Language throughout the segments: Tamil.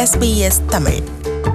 SBS தமிழ்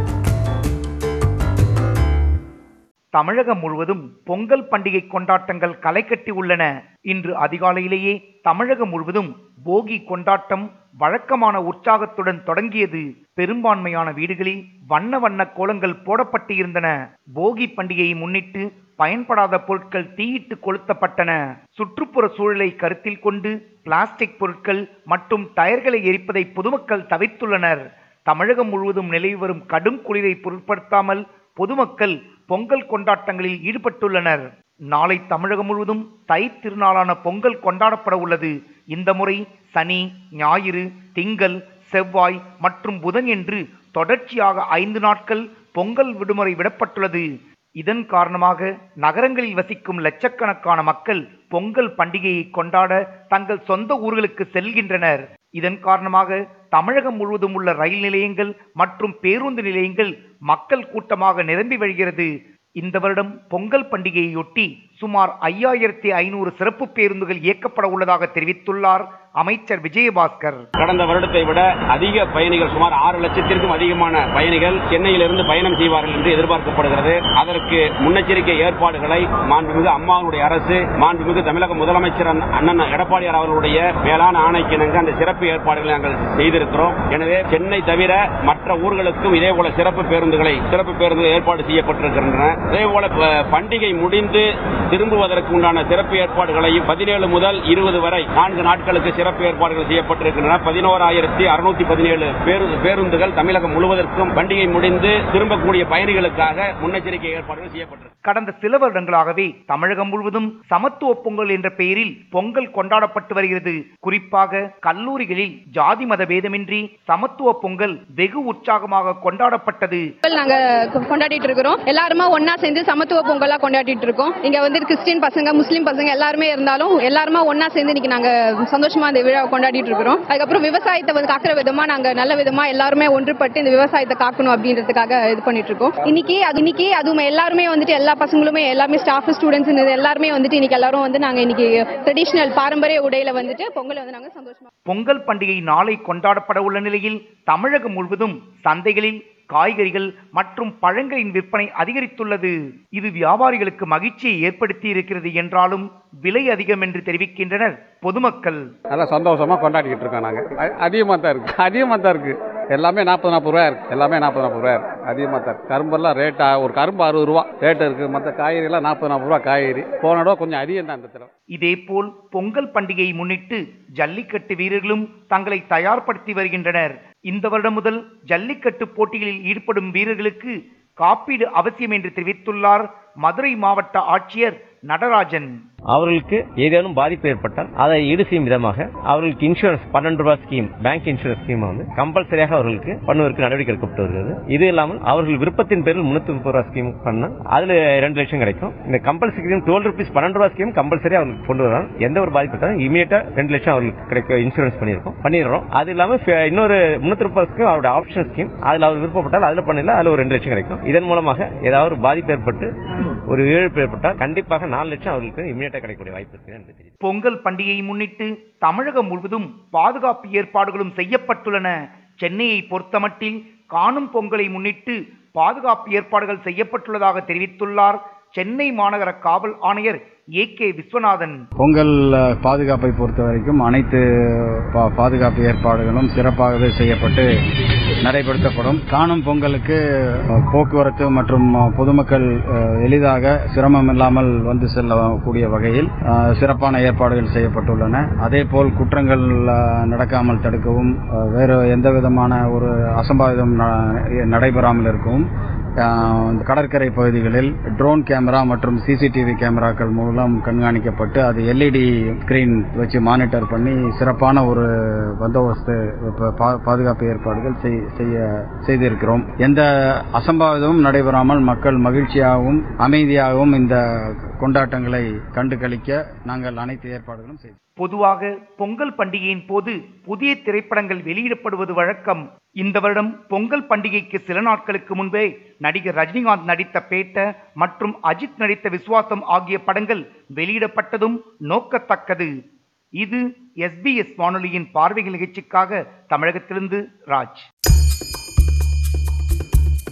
தமிழகம் முழுவதும் பொங்கல் பண்டிகை கொண்டாட்டங்கள் களை கட்டி உள்ளன இன்று அதிகாலையிலேயே தமிழகம் முழுவதும் போகி கொண்டாட்டம் வழக்கமான உற்சாகத்துடன் தொடங்கியது பெரும்பான்மையான வீடுகளில் வண்ண வண்ண கோலங்கள் போடப்பட்டு இருந்தன போகி பண்டிகையை முன்னிட்டு பயன்படாத பொருட்கள் தீயிட்டு கொளுத்தப்பட்டன சுற்றுப்புற சூழலை கருத்தில் கொண்டு பிளாஸ்டிக் பொருட்கள் மற்றும் டயர்களை எரிப்பதை பொதுமக்கள் தவிர்த்துள்ளனர் தமிழகம் முழுவதும் நிலவி வரும் கடும் குளிரை பொருட்படுத்தாமல் பொதுமக்கள் பொங்கல் கொண்டாட்டங்களில் ஈடுபட்டுள்ளனர் நாளை தமிழகம் முழுவதும் தை திருநாளான பொங்கல் கொண்டாடப்பட உள்ளது இந்த முறை சனி ஞாயிறு திங்கள் செவ்வாய் மற்றும் புதன் என்று தொடர்ச்சியாக ஐந்து நாட்கள் பொங்கல் விடுமுறை விடப்பட்டுள்ளது இதன் காரணமாக நகரங்களில் வசிக்கும் லட்சக்கணக்கான மக்கள் பொங்கல் பண்டிகையை கொண்டாட தங்கள் சொந்த ஊர்களுக்கு செல்கின்றனர் இதன் காரணமாக தமிழகம் முழுவதும் உள்ள ரயில் நிலையங்கள் மற்றும் பேருந்து நிலையங்கள் மக்கள் கூட்டமாக நிரம்பி வழிகிறது இந்த வருடம் பொங்கல் பண்டிகையொட்டி சுமார் ஐயாயிரத்தி ஐநூறு சிறப்பு பேருந்துகள் இயக்கப்பட உள்ளதாக தெரிவித்துள்ளார் அமைச்சர் விஜயபாஸ்கர் கடந்த வருடத்தை விட அதிக பயணிகள் சுமார் ஆறு லட்சத்திற்கும் அதிகமான பயணிகள் சென்னையிலிருந்து பயணம் செய்வார்கள் என்று எதிர்பார்க்கப்படுகிறது அதற்கு முன்னெச்சரிக்கை ஏற்பாடுகளை மாண்புமிகு அம்மாவுடைய அரசு மாண்புமிகு தமிழக முதலமைச்சர் அண்ணன் எடப்பாடியார் அவர்களுடைய மேலான ஆணைக்கிணங்க அந்த சிறப்பு ஏற்பாடுகளை நாங்கள் செய்திருக்கிறோம் எனவே சென்னை தவிர மற்ற ஊர்களுக்கும் இதே போல சிறப்பு பேருந்துகளை சிறப்பு பேருந்துகள் ஏற்பாடு செய்யப்பட்டிருக்கின்றன அதே போல ப- பண்டிகை முடிந்து திரும்புவதற்கு உண்டான சிறப்பு ஏற்பாடுகளையும் பதினேழு முதல் இருபது வரை நான்கு நாட்களுக்கு சிறப்பு ஏற்பாடுகள் செய்யப்பட்டிருக்கின்றன பதினோராயிரத்தி அறுநூத்தி பதினேழு பேருந்துகள் தமிழகம் முழுவதற்கும் பண்டிகை முடிந்து திரும்பக்கூடிய பயணிகளுக்காக முன்னெச்சரிக்கை ஏற்பாடுகள் செய்யப்பட்டிருக்கின்றன கடந்த சில வருடங்களாகவே தமிழகம் முழுவதும் சமத்துவ பொங்கல் என்ற பெயரில் பொங்கல் கொண்டாடப்பட்டு வருகிறது குறிப்பாக கல்லூரிகளில் ஜாதி மத பேதமின்றி சமத்துவ பொங்கல் வெகு உற்சாகமாக கொண்டாடப்பட்டது பொங்கல் நாங்க கொ- கொண்டாடிட்டு இருக்கிறோம் எல்லாருமா ஒண்ணா சேர்ந்து சமத்துவ பொங்கலா கொண்டாடிட்டு இருக்கோம் இங்க வந்து கிறிஸ்டின் பசங்க முஸ்லீம் பசங்க எல்லாருமே இருந்தாலும் எல்லாருமா ஒண்ணா சேர்ந்து இன்னைக்கு நாங்க சந்தோஷமா இந்த விழாவை கொண்டாடிட்டு இருக்கிறோம் அதுக்கப்புறம் விவசாயத்தை வந்து காக்கிற விதமா நாங்க நல்ல விதமா எல்லாருமே ஒன்றுபட்டு இந்த விவசாயத்தை காக்கணும் அப்படின்றதுக்காக இது பண்ணிட்டு இருக்கோம் இன்னைக்கு அது இன்னைக்கு அதுவும் எல்லாருமே வந்துட்டு எல்லா பசங்களுமே எல்லாமே ஸ்டாஃப் ஸ்டூடெண்ட்ஸ் எல்லாருமே வந்துட்டு இன்னைக்கு எல்லாரும் வந்து நாங்க இன்னைக்கு ட்ரெடிஷனல் பாரம்பரிய உடையில வந்துட்டு பொங்கலை வந்து நாங்க சந்தோஷமா பொங்கல் பண்டிகை நாளை கொண்டாடப்பட உள்ள நிலையில் தமிழகம் முழுவதும் சந்தைகளில் காய்கறிகள் மற்றும் பழங்களின் விற்பனை அதிகரித்துள்ளது இது வியாபாரிகளுக்கு மகிழ்ச்சியை ஏற்படுத்தி இருக்கிறது என்றாலும் விலை அதிகம் என்று தெரிவிக்கின்றனர் பொதுமக்கள் நல்லா சந்தோஷமா கொண்டாடிக்கிட்டு இருக்கோம் நாங்கள் அதிகமாக தான் இருக்கு அதிகமாக தான் இருக்கு எல்லாமே நாற்பது நாற்பது ரூபா இருக்கு எல்லாமே நாற்பது நாற்பது ரூபா இருக்கு அதிகமாக தான் இருக்கு கரும்பெல்லாம் ரேட்டா ஒரு கரும்பு அறுபது ரூபா ரேட் இருக்கு மற்ற காய்கறிலாம் நாற்பது நாற்பது ரூபா காய்கறி போன தடவை கொஞ்சம் அதிகம் தான் இந்த தடவை இதேபோல் பொங்கல் பண்டிகையை முன்னிட்டு ஜல்லிக்கட்டு வீரர்களும் தங்களை தயார்படுத்தி வருகின்றனர் இந்த வருடம் முதல் ஜல்லிக்கட்டு போட்டிகளில் ஈடுபடும் வீரர்களுக்கு காப்பீடு அவசியம் என்று தெரிவித்துள்ளார் மதுரை மாவட்ட ஆட்சியர் நடராஜன் அவர்களுக்கு ஏதேனும் பாதிப்பு ஏற்பட்டால் அதை ஈடு செய்யும் விதமாக அவர்களுக்கு இன்சூரன்ஸ் பன்னெண்டு ரூபாய் ஸ்கீம் பேங்க் இன்சூரன்ஸ் ஸ்கீம் வந்து கம்பல்சரியாக அவர்களுக்கு பண்ணுவதற்கு நடவடிக்கை எடுக்கப்பட்டு வருகிறது இது இல்லாமல் அவர்கள் விருப்பத்தின் பேரில் முன்னூத்தி முப்பது ரூபாய் ஸ்கீம் பண்ணா அதுல ரெண்டு லட்சம் கிடைக்கும் இந்த கம்பல்சரி ஸ்கீம் டுவெல் ருபீஸ் பன்னெண்டு ரூபாய் ஸ்கீம் கம்பல்சரி அவர்களுக்கு கொண்டு வரலாம் எந்த ஒரு பாதிப்பு இருந்தாலும் இமீடியட்டா ரெண்டு லட்சம் அவர்களுக்கு கிடைக்க இன்சூரன்ஸ் பண்ணியிருக்கோம் பண்ணிடுறோம் அது இல்லாம ஃப- இன்னொரு முன்னூத்தி முப்பது ஸ்கீம் அவருடைய ஆப்ஷன் ஸ்கீம் அதுல அவர் விருப்பப்பட்டால் அதுல பண்ணல அதுல ஒரு ரெண்டு லட்சம் கிடைக்கும் இதன் மூலமாக ஏதாவது ஒரு பாதிப்பு ஏற்பட்டு ஒரு இழப்பு ஏற்பட்டால் கண்டிப்பாக நாலு லட்சம் அவர்களுக்கு இமீடியட்டா கிடைக்கக்கூடிய வாய்ப்பு இருக்கு என்று தெரியுது பொங்கல் பண்டிகையை முன்னிட்டு தமிழகம் முழுவதும் பாதுகாப்பு ஏற்பாடுகளும் செய்யப்பட்டுள்ளன சென்னையை பொறுத்தமட்டில் காணும் பொங்கலை முன்னிட்டு பாதுகாப்பு ஏற்பாடுகள் செய்யப்பட்டுள்ளதாக தெரிவித்துள்ளார் சென்னை மாநகர காவல் ஆணையர் ஏ கே விஸ்வநாதன் பொங்கல் அஹ், பாதுகாப்பை பொறுத்த வரைக்கும் அனைத்து பா- பாதுகாப்பு ஏற்பாடுகளும் சிறப்பாகவே செய்யப்பட்டு நடைபெறுத்தப்படும் காணும் பொங்கலுக்கு அஹ், போக்குவரத்து மற்றும் அஹ், பொதுமக்கள் அஹ், எளிதாக சிரமம் இல்லாமல் வந்து செல்லக்கூடிய வகையில் அஹ், சிறப்பான ஏற்பாடுகள் செய்யப்பட்டுள்ளன அதேபோல் குற்றங்கள் அஹ், நடக்காமல் தடுக்கவும் அஹ், வேறு எந்த விதமான ஒரு அசம்பாவிதம் ந- நடைபெறாமல் இருக்கவும் ஆஹ் இந்த கடற்கரை பகுதிகளில் ட்ரோன் கேமரா மற்றும் சிசிடிவி கேமராக்கள் மூலம் கண்காணிக்கப்பட்டு அது எல்இடி ஸ்கிரீன் வச்சு மானிட்டர் பண்ணி சிறப்பான ஒரு பந்தோபஸ்து ப- பா- பாதுகாப்பு ஏற்பாடுகள் செய்- செய்ய செய்திருக்கிறோம் எந்த அசம்பாவிதமும் நடைபெறாமல் மக்கள் மகிழ்ச்சியாகவும் அமைதியாகவும் இந்த கொண்டாட்டங்களை கண்டு களிக்க நாங்கள் அனைத்து ஏற்பாடுகளும் செய்தோம் பொதுவாக பொங்கல் பண்டிகையின் போது புதிய திரைப்படங்கள் வெளியிடப்படுவது வழக்கம் இந்த வருடம் பொங்கல் பண்டிகைக்கு சில நாட்களுக்கு முன்பே நடிகர் ரஜினிகாந்த் நடித்த பேட்ட மற்றும் அஜித் நடித்த விசுவாசம் ஆகிய படங்கள் வெளியிடப்பட்டதும் நோக்கத்தக்கது இது எஸ்பிஎஸ் வானொலியின் பார்வைகள் நிகழ்ச்சிக்காக தமிழகத்திலிருந்து ராஜ்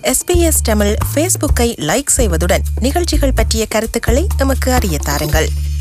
எஸ்பிஎஸ் தமிழ் ஃபேஸ்புக்கை லைக் செய்வதுடன் நிகழ்ச்சிகள் பற்றிய கருத்துக்களை எமக்கு அறிய தாருங்கள்